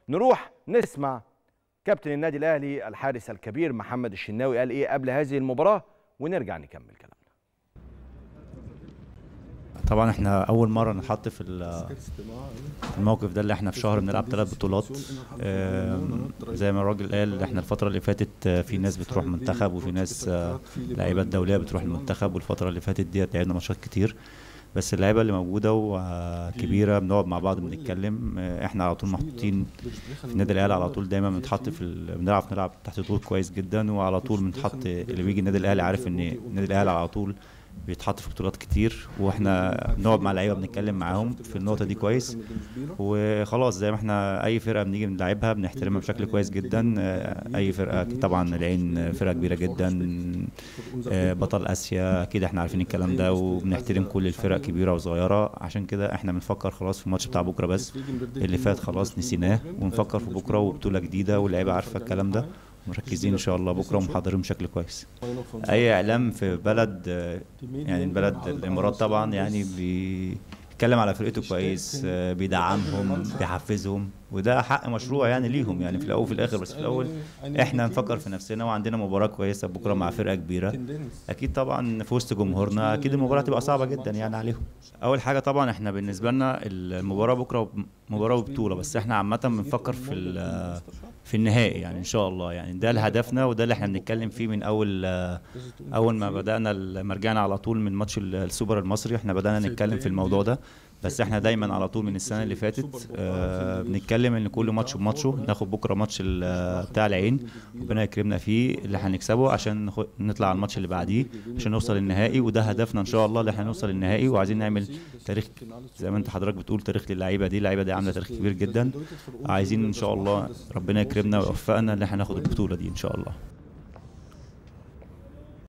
نروح نسمع كابتن النادي الاهلي الحارس الكبير محمد الشناوي قال ايه قبل هذه المباراه ونرجع نكمل كلامنا طبعا احنا اول مره نتحط في الموقف ده اللي احنا في شهر بنلعب ثلاث بطولات زي ما الراجل قال احنا الفتره اللي فاتت في ناس بتروح منتخب وفي ناس لعيبه الدوليه بتروح المنتخب والفتره اللي فاتت ديت لعبنا ماتشات كتير بس اللعيبه اللي موجوده وكبيره بنقعد مع بعض بنتكلم احنا على طول محطوطين في النادي الاهلي على طول دايما بنتحط في ال... بنعرف نلعب تحت ضغوط كويس جدا وعلى طول بنتحط اللي بيجي النادي الاهلي عارف ان النادي الاهلي على طول بيتحط في بطولات كتير واحنا بنقعد مع اللعيبه بنتكلم معاهم في النقطه دي كويس وخلاص زي ما احنا اي فرقه بنيجي بنلعبها بنحترمها بشكل كويس جدا اي فرقه طبعا العين فرقه كبيره جدا بطل اسيا اكيد احنا عارفين الكلام ده وبنحترم كل الفرق كبيره وصغيره عشان كده احنا بنفكر خلاص في الماتش بتاع بكره بس اللي فات خلاص نسيناه ونفكر في بكره وبطوله جديده واللعيبه عارفه الكلام ده مركزين ان شاء الله بكره ومحضرين بشكل كويس اي اعلام في بلد يعني بلد الامارات طبعا يعني بيتكلم على فرقته كويس بيدعمهم بيحفزهم وده حق مشروع يعني ليهم يعني في الاول وفي الاخر بس في الاول احنا نفكر في نفسنا وعندنا مباراه كويسه بكره مع فرقه كبيره اكيد طبعا في وسط جمهورنا اكيد المباراه تبقى صعبه جدا يعني عليهم اول حاجه طبعا احنا بالنسبه لنا المباراه بكره مباراه وبطوله بس احنا عامه بنفكر في في النهائي يعني ان شاء الله يعني ده هدفنا وده اللي احنا بنتكلم فيه من اول اول ما بدانا لما رجعنا على طول من ماتش السوبر المصري احنا بدانا نتكلم في الموضوع ده بس احنا دايما على طول من السنه اللي فاتت آه بنتكلم ان كل ماتش بماتشه ناخد بكره ماتش بتاع العين ربنا يكرمنا فيه اللي هنكسبه عشان نطلع على الماتش اللي بعديه عشان نوصل للنهائي وده هدفنا ان شاء الله اللي احنا نوصل للنهائي وعايزين نعمل تاريخ زي ما انت حضرتك بتقول تاريخ للعيبه دي اللعيبه دي عامله تاريخ كبير جدا عايزين ان شاء الله ربنا يكرمنا ويوفقنا ان احنا ناخد البطوله دي ان شاء الله